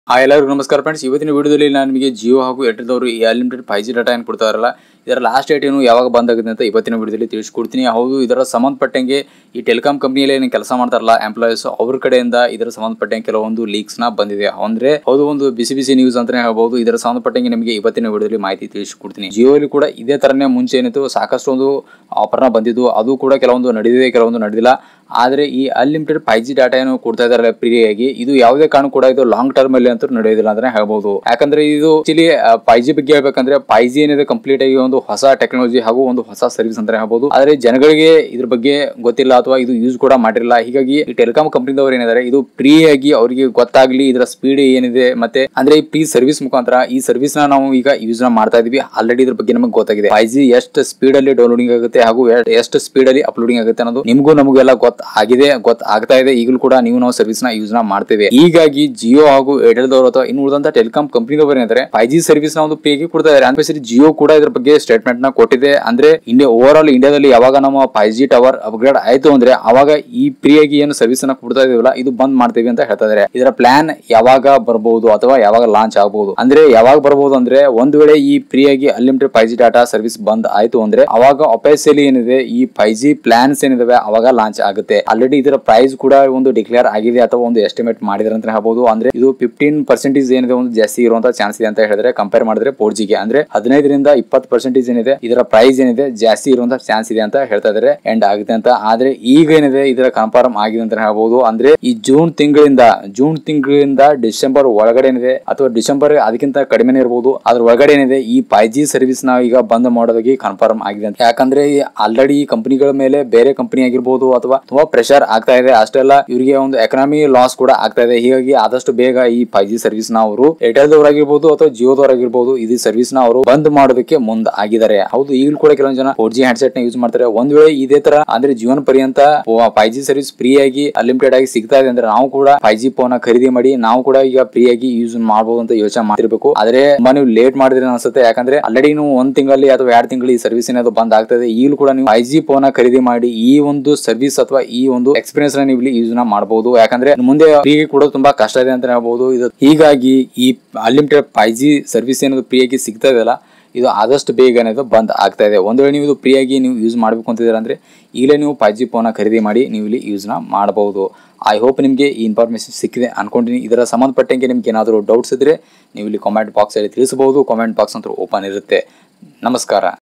ಆ ಎಲ್ಲರಿಗೂ ನಮಸ್ಕಾರ ಫ್ರೆಂಡ್ಸ್ ಇವತ್ತಿನ ವಿಡಿಯೋದಲ್ಲಿ ನಾನು ನಿಮಗೆ ಜಿಯೋ ಹಾಗೂ ಏರ್ಟೆಲ್ದವರು ಈ ಅನ್ಲಿಮಿಟೆಡ್ ಫೈವ್ ಜಿ ಡಾಟಾ ಏನು ಕೊಡ್ತಾರಲ್ಲ ಇದರ ಲಾಸ್ಟ್ ಡೇಟ್ ಏನು ಯಾವಾಗ ಬಂದಾಗುತ್ತೆ ಅಂತ ಇವತ್ತಿನ ವಿಡಿಯೋದಲ್ಲಿ ತಿಳಿಸ್ಕೊಡ್ತೀನಿ ಹೌದು ಇದರ ಸಂಬಂಧಪಟ್ಟಂಗೆ ಈ ಟೆಲಿಕಾಂ ಕಂಪ್ನಿಯಲ್ಲಿ ಏನು ಕೆಲಸ ಮಾಡ್ತಾರಲ್ಲ ಎಂಪ್ಲಾಯೀಸ್ ಅವ್ರ ಕಡೆಯಿಂದ ಇದರ ಸಂಬಂಧಪಟ್ಟಂಗೆ ಕೆಲವೊಂದು ಲೀಕ್ಸ್ ನ ಬಂದಿದೆ ಅಂದ್ರೆ ಹೌದು ಒಂದು ಬಿಸಿ ಬಿಸಿ ನ್ಯೂಸ್ ಅಂತಾನೆ ಹೇಳ್ಬಹುದು ಇದರ ಸಂಬಂಧಪಟ್ಟಂಗೆ ನಿಮಗೆ ಇವತ್ತಿನ ವಿಡಿಯೋದಲ್ಲಿ ಮಾಹಿತಿ ತಿಳಿಸ್ಕೊಡ್ತೀನಿ ಜಿಯೋಲಿ ಕೂಡ ಇದೇ ತರನೇ ಮುಂಚೆ ಏನಿತ್ತು ಸಾಕಷ್ಟು ಒಂದು ಆಫರ್ನ ಬಂದಿದ್ದು ಅದು ಕೂಡ ಕೆಲವೊಂದು ನಡೆದಿದೆ ಕೆಲವೊಂದು ನಡೆದಿಲ್ಲ ಆದರೆ ಈ ಅನ್ಲಿಮಿಟೆಡ್ ಫೈವ್ ಜಿ ಡಾಟಾ ಏನು ಕೊಡ್ತಾ ಇದಾರೆ ಫ್ರೀಯಾಗಿ ಇದು ಯಾವುದೇ ಕಾರಣ ಕೂಡ ಇದು ಲಾಂಗ್ ಟರ್ಮ್ ಅಲ್ಲಿ ಅಂತೂ ನಡೆಯೋದಿಲ್ಲ ಅಂತಾನೆ ಹೇಳ್ಬಹುದು ಯಾಕಂದ್ರೆ ಇದು ಆಕ್ಚುಲಿ ಫೈವ್ ಜಿ ಬಗ್ಗೆ ಹೇಳ್ಬೇಕಂದ್ರೆ ಫೈವ್ ಜಿ ಏನಿದೆ ಕಂಪ್ಲೀಟ್ ಆಗಿ ಒಂದು ಹೊಸ ಟೆಕ್ನಾಲಜಿ ಹಾಗೂ ಒಂದು ಹೊಸ ಸರ್ವಿಸ್ ಅಂತಾನೆ ಹೇಳ್ಬಹುದು ಆದ್ರೆ ಜನಗಳಿಗೆ ಇದ್ರ ಬಗ್ಗೆ ಗೊತ್ತಿಲ್ಲ ಅಥವಾ ಇದು ಯೂಸ್ ಕೂಡ ಮಾಡಿರಲಿಲ್ಲ ಹೀಗಾಗಿ ಈ ಟೆಲಿಕಾಂ ಕಂಪನಿದವರು ಏನಿದ್ದಾರೆ ಇದು ಫ್ರೀ ಆಗಿ ಅವರಿಗೆ ಗೊತ್ತಾಗ್ಲಿ ಇದರ ಸ್ಪೀಡ್ ಏನಿದೆ ಮತ್ತೆ ಅಂದ್ರೆ ಈ ಫ್ರೀ ಸರ್ವಿಸ್ ಮುಖಾಂತರ ಈ ಸರ್ವಿಸ್ ನ ನಾವು ಈಗ ಯೂಸ್ ನ ಮಾಡ್ತಾ ಇದೀವಿ ಆಲ್ರೆಡಿ ಇದ್ರ ಬಗ್ಗೆ ನಮಗೆ ಗೊತ್ತಾಗಿದೆ ಫೈವ್ ಜಿ ಎಷ್ಟು ಸ್ಪೀಡ್ ಅಲ್ಲಿ ಡೌನ್ಲೋಡಿಂಗ್ ಆಗುತ್ತೆ ಹಾಗೂ ಎ- ಎಷ್ಟು ಸ್ಪೀಡ್ ಅಲ್ಲಿ ಅಪ್ಲೋಡಿಂಗ್ ಆಗುತ್ತೆ ಅನ್ನೋದು ನಿಮಗೂ ನಮಗೆಲ್ಲ ಗೊತ್ತ ಆಗಿದೆ ಗೊತ್ತ ಆಗ್ತಾ ಇದೆ ಈಗಲೂ ಕೂಡ ನೀವು ನಾವು ಸರ್ವಿಸ್ ನ ಯೂಸ್ ನ ಮಾಡ್ತೇವೆ ಹೀಗಾಗಿ ಜಿಯೋ ಹಾಗೂ ಏರ್ಟೆಲ್ ದವರು ಅಥವಾ ಇನ್ನು ಉಳಿದಂತ ಟೆಲಿಕಾಂ ಕಂಪನಿದವರು ಏನಿದ್ದಾರೆ ಫೈವ್ ಜಿ ಸರ್ವಿಸ್ ನ ಒಂದು ಫ್ರೀಗೆ ಕೊಡ್ತಾ ಇದ್ದಾರೆ ಅಂದ್ರೆ ಜಿಯೋ ಕೂಡ ಇದ್ರ ಬಗ್ಗೆ ಸ್ಟೇಟ್ಮೆಂಟ್ ನ ಕೊಟ್ಟಿದೆ ಅಂದ್ರೆ ಇಂಡಿಯಾ ಓವರ್ ಆಲ್ ಇಂಡಿಯಾದಲ್ಲಿ ಯಾವಾಗ ನಮ್ಮ ಫೈವ್ ಜಿ ಟವರ್ ಅಪ್ಗ್ರೇಡ್ ಆಯ್ತು ಅಂದ್ರೆ ಅವಾಗ ಈ ಫ್ರೀಯಾಗಿ ಏನು ಸರ್ವಿಸ್ ಅನ್ನ ಕೊಡ್ತಾ ಇದೀವಲ್ಲ ಇದು ಬಂದ್ ಮಾಡ್ತೇವೆ ಅಂತ ಹೇಳ್ತಾ ಇದಾರೆ ಇದರ ಪ್ಲಾನ್ ಯಾವಾಗ ಬರಬಹುದು ಅಥವಾ ಯಾವಾಗ ಲಾಂಚ್ ಆಗಬಹುದು ಅಂದ್ರೆ ಯಾವಾಗ ಬರಬಹುದು ಅಂದ್ರೆ ಒಂದ್ ವೇಳೆ ಈ ಫ್ರೀಯಾಗಿ unlimited five G data service ಬಂದ್ ಆಯ್ತು ಅಂದ್ರೆ ಅವಾಗ ಅಫಿಷಿಯಲಿ ಏನಿದೆ ಈ ಫೈವ್ ಜಿ ಪ್ಲಾನ್ಸ್ ಏನಿದಾವೆ ಅವಾಗ ಲಾಂಚ್ ಆಗುತ್ತೆ ಆಲ್ರೆಡಿ ಇದರ ಪ್ರೈಸ್ ಕೂಡ ಒಂದು ಡಿಕ್ಲೇರ್ ಆಗಿದೆ ಅಥವಾ ಒಂದು ಎಸ್ಟಿಮೇಟ್ ಮಾಡಿದ್ರೆ ಅಂತ ಹೇಳ್ಬಹುದು ಅಂದ್ರೆ ಇದು ಫಿಫ್ಟೀನ್ ಪರ್ಸೆಂಟೇಜ್ ಏನಿದೆ ಒಂದು ಜಾಸ್ತಿ ಇರುವಂತ ಚಾನ್ಸ್ ಇದೆ ಅಂತ ಹೇಳಿದ್ರೆ ಕಂಪೇರ್ ಮಾಡಿದ್ರೆ ಫೋರ್ ಜಿಗೆ ಅಂದ್ರೆ ಹದಿನೈದರಿಂದ ಇಪ್ಪತ್ತು ಪರ್ಸೆಂಟೇಜ್ ಏನಿದೆ ಇದರ ಪ್ರೈಸ್ ಏನಿದೆ ಜಾಸ್ತಿ ಇರುವಂತ ಚಾನ್ಸ್ ಇದೆ ಅಂತ ಹೇಳ್ತಾ ಇದಾರೆ ಎಂಡ್ ಆಗುತ್ತೆ ಅಂತ ಆದ್ರೆ ಈಗ ಏನಿದೆ ಇದರ ಕನ್ಫರ್ಮ್ ಆಗಿದೆ ಅಂತ ಹೇಳ್ಬಹುದು ಅಂದ್ರೆ ಈ ಜೂನ್ ತಿಂಗಳಿಂದ ಜೂನ್ ತಿಂಗಳಿಂದ ಡಿಸೆಂಬರ್ ಒಳಗಡೆ ಏನಿದೆ ಅಥವಾ ಡಿಸೆಂಬರ್ ಅದಕ್ಕಿಂತ ಕಡಿಮೆನೇ ಇರಬಹುದು ಅದ್ರ ಒಳಗಡೆ ಏನಿದೆ ಈ ಫೈವ್ ಜಿ ಸರ್ವಿಸ್ ನ ಈಗ ಬಂದ್ ಮಾಡೋದಕ್ಕೆ ಕನ್ಫರ್ಮ್ ಆಗಿದೆ ಅಂತ ಯಾಕಂದ್ರೆ ಆಲ್ರೆಡಿ ಈ ಕಂಪನಿಗಳ ಮೇಲೆ ಬೇರೆ ಕಂಪನಿ ಆಗಿರ್ಬೋದು ಅಥವಾ ತುಂಬಾ ಪ್ರೆಷರ್ ಆಗ್ತಾ ಇದೆ ಅಷ್ಟೆಲ್ಲ ಇವರಿಗೆ ಒಂದು ಎಕನಾಮಿ ಲಾಸ್ ಕೂಡ ಆಗ್ತಾ ಇದೆ ಹೀಗಾಗಿ ಆದಷ್ಟು ಬೇಗ ಈ ಫೈವ್ ಜಿ ಸರ್ವಿಸ್ ನ ಅವರು ಏರ್ಟೆಲ್ದವರಾಗಿರ್ಬೋದು ಅಥವಾ ಜಿಯೋದವರಾಗಿರ್ಬೋದು ಇದು ಸರ್ವಿಸ್ ನ ಅವರು ಬಂದ್ ಮಾಡೋದಕ್ಕೆ ಮುಂದ್ ಆಗಿದ್ದಾರೆ ಹೌದು ಈಗಲೂ ಕೂಡ ಕೆಲವೊಂದು ಜನ ಫೋರ್ ಜಿ ಹ್ಯಾಂಡ್ಸೆಟ್ ನ ಯೂಸ್ ಮಾಡ್ತಾರೆ ಒಂದ್ ವೇಳೆ ಇದೇ ತರ ಅಂದ್ರೆ ಜೀವನ ಪರ್ಯಂತ ಫೈವ್ ಜಿ ಸರ್ವಿಸ್ ಫ್ರೀ ಆಗಿ ಅನ್ಲಿಮಿಟೆಡ್ ಆಗಿ ಸಿಗ್ತಾ ಇದೆ ಅಂದ್ರೆ ನಾವು ಕೂಡ ಫೈವ್ ಜಿ ಫೋನ್ ಖರೀದಿ ಮಾಡಿ ನಾವು ಕೂಡ ಈಗ ಫ್ರೀ ಆಗಿ ಯೂಸ್ ಮಾಡಬಹುದು ಅಂತ ಯೋಚನೆ ಮಾಡ್ತಿರ್ಬೇಕು ಆದ್ರೆ ತುಂಬಾ ನೀವು ಲೇಟ್ ಮಾಡಿದ್ರೆ ಅನ್ಸುತ್ತೆ ಯಾಕಂದ್ರೆ ಆಲ್ರೆಡಿ ನೀವು ಒಂದ್ ತಿಂಗಳಲ್ಲಿ ಅಥವಾ ಎರಡು ತಿಂಗಳು ಈ ಸರ್ವಿಸ್ ಏನಾದ್ರು ಬಂದ್ ಆಗ್ತದೆ ಈಗಲೂ ಕೂಡ ನೀವು ಫೈವ್ ಜಿ ಫೋನ್ ಖರೀದಿ ಮಾಡಿ ಈ ಒಂದು ಸರ್ವಿಸ್ ಅಥವಾ ಈ ಒಂದು ಎಕ್ಸ್ಪೀರಿಯನ್ಸ್ ನ ನೀವು ಇಲ್ಲಿ ಯೂಸ್ ನ ಮಾಡಬಹುದು ಯಾಕಂದ್ರೆ ಮುಂದೆ ಫ್ರೀ ಕೊಡೋದು ತುಂಬಾ ಕಷ್ಟ ಇದೆ ಅಂತ ಹೇಳ್ಬಹುದು ಇದು ಹೀಗಾಗಿ ಈ ಅನ್ಲಿಮಿಟೆಡ್ ಫೈವ್ ಜಿ ಸರ್ವಿಸ್ ಏನದು ಫ್ರೀ ಆಗಿ ಸಿಗ್ತಾ ಇದೆಯಲ್ಲ ಇದು ಆದಷ್ಟು ಬೇಗ ಏನಿದೆ ಬಂದ್ ಆಗ್ತಾ ಇದೆ ಒಂದು ವೇಳೆ ನೀವು ಇದು ಫ್ರೀಯಾಗಿ ನೀವು ಯೂಸ್ ಮಾಡಬೇಕು ಅಂತಿದ್ದೀರ ಅಂದ್ರೆ ಈಗಲೇ ನೀವು ಫೈವ್ ಜಿ ಫೋನ ಖರೀದಿ ಮಾಡಿ ನೀವು ಇಲ್ಲಿ ಯೂಸ್ನ ಮಾಡಬಹುದು ಐ ಹೋಪ್ ನಿಮಗೆ ಈ ಇನ್ಫಾರ್ಮೇಷನ್ ಸಿಕ್ಕಿದೆ ಅನ್ಕೊಂಡಿನಿ ಇದರ ಸಂಬಂಧಪಟ್ಟಂಗೆ ನಿಮ್ಗೆ ಏನಾದರೂ ಡೌಟ್ಸ್ ಇದ್ರೆ ನೀವು ಇಲ್ಲಿ ಕಾಮೆಂಟ್ ಬಾಕ್ಸಲ್ಲಿ ತಿಳಿಸಬಹುದು ಕಾಮೆಂಟ್ ಬಾಕ್ಸ್ ಅಂತೂ ಓಪನ್ ಇರುತ್ತೆ ನಮಸ್ಕಾರ